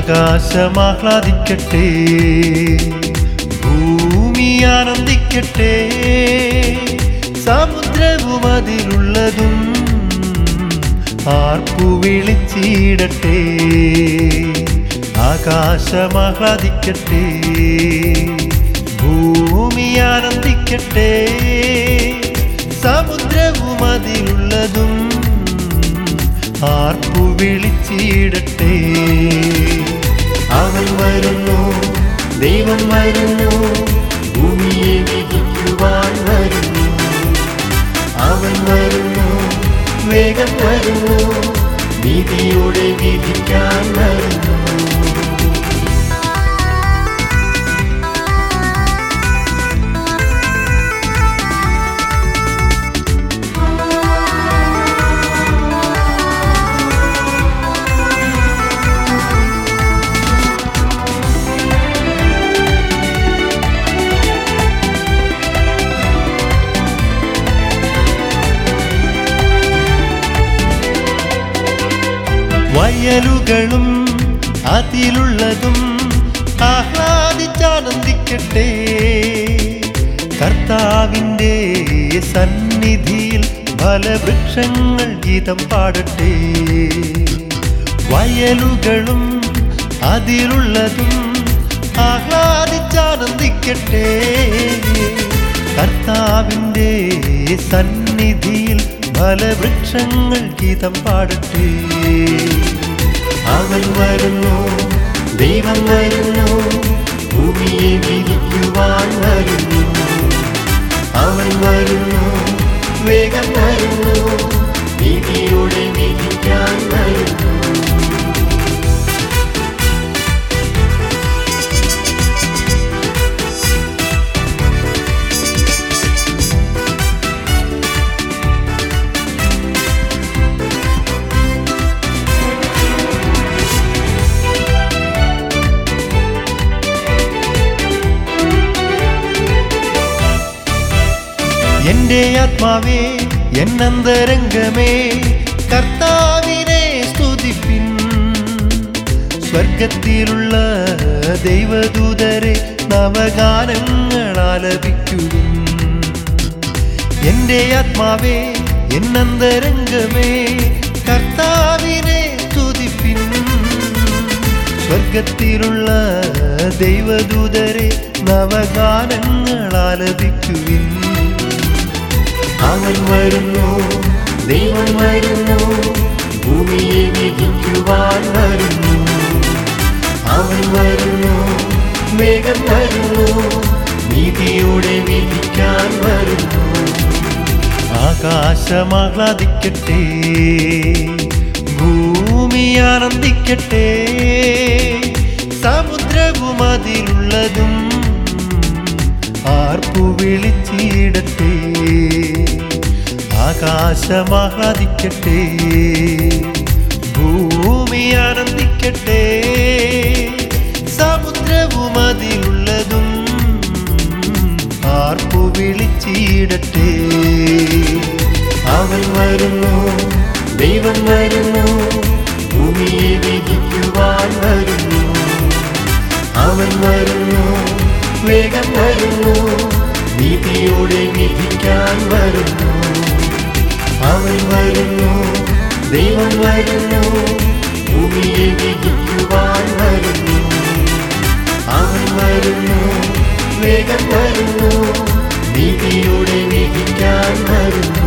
ആകാശമാഹ്ലാദിക്കട്ടെ ഭൂമി ആനന്ദിക്കട്ടെ സമുദ്രവും അതിലുള്ളതും ആർപ്പു വിളിച്ചിടട്ടെ ആകാശമാഹ്ലാദിക്കട്ടെ ഭൂമി ആനന്ദിക്കട്ടെ സമുദ്രവും അതിലുള്ളതും ആർപ്പു വിളിച്ചിടട്ടെ അവൻ വരുന്നു ദൈവം വരുന്നു ഭൂമിയെ വിധിക്കുവാൻ വരുന്നു അവൻ വരുന്നു വേഗം വരുന്നു നീതിയോടെ വിധിക്കാൻ വരുന്നു വയലുകളും അതിലുള്ളതും ആഹ്ലാദിച്ചാനന്ദിക്കട്ടെ കർത്താവിൻ്റെ സന്നിധിയിൽ ഫലവൃക്ഷങ്ങൾ ഗീതം പാടട്ടെ വയലുകളും അതിലുള്ളതും ആഹ്ലാദിച്ചാനന്ദിക്കട്ടെ കർത്താവിൻ്റെ സന്നിധിയിൽ ഫലവൃക്ഷങ്ങൾ ഗീതം പാടട്ടെ അവൻ വരുന്നു ദൈവം വരുന്നു ഭൂമിയെ വിധിക്കുവാൻ വരുന്നു അവൻ വരുന്നു വേഗം വരുന്നു നീതിയോടെ വിധിക്കാൻ വരുന്നു എന്റെ ആത്മാവേ എന്നന്തരംഗമേ കർത്താവിനെ സ്തുതിപ്പിൻ സ്വർഗത്തിലുള്ള ദൈവദൂതരെ നവഗാനങ്ങൾ ആലപിക്കുവിൻ എന്റെ ആത്മാവേ എന്നന്തരംഗമേ കർത്താവിനെ സ്തുതിപ്പിൻ സ്വർഗത്തിലുള്ള ദൈവദൂതരെ നവഗാനങ്ങൾ ആലപിക്കുവിൻ അവൻ വരുന്നു ദൈവം വരുന്നു ഭൂമിയെ വിധിക്കുവാൻ വരുന്നു അവൻ വരുന്നു വേഗം വരുന്നു നീതിയോടെ വിധിക്കാൻ വരുന്നു ആകാശമാഹ്ലാദിക്കട്ടെ ഭൂമി ആനന്ദിക്കട്ടെ സമുദ്രവും അതിലുള്ളതും ആർപ്പു വിളിച്ചിടട്ടെ ആകാശമാഹ്ലാദിക്കട്ടെ ഭൂമി ആനന്ദിക്കട്ടെ സമുദ്രവും അതിലുള്ളതും ആർപ്പു വിളിച്ചിടട്ടെ അവൻ വരുന്നു ദൈവം വരുന്നു ഭൂമിയെ വിധിക്കുവാൻ വരുന്നു അവൻ വരുന്നു വേഗം വരുന്നു നീതിയോടെ വിധിക്കാൻ വരുന്നു അവൻ വരുന്നു ദൈവം വരുന്നു ഭൂമിയെ വിധിക്കുവാൻ വരുന്നു അവൻ വരുന്നു വേഗം വരുന്നു നീതിയോടെ വിധിക്കാൻ വരുന്നു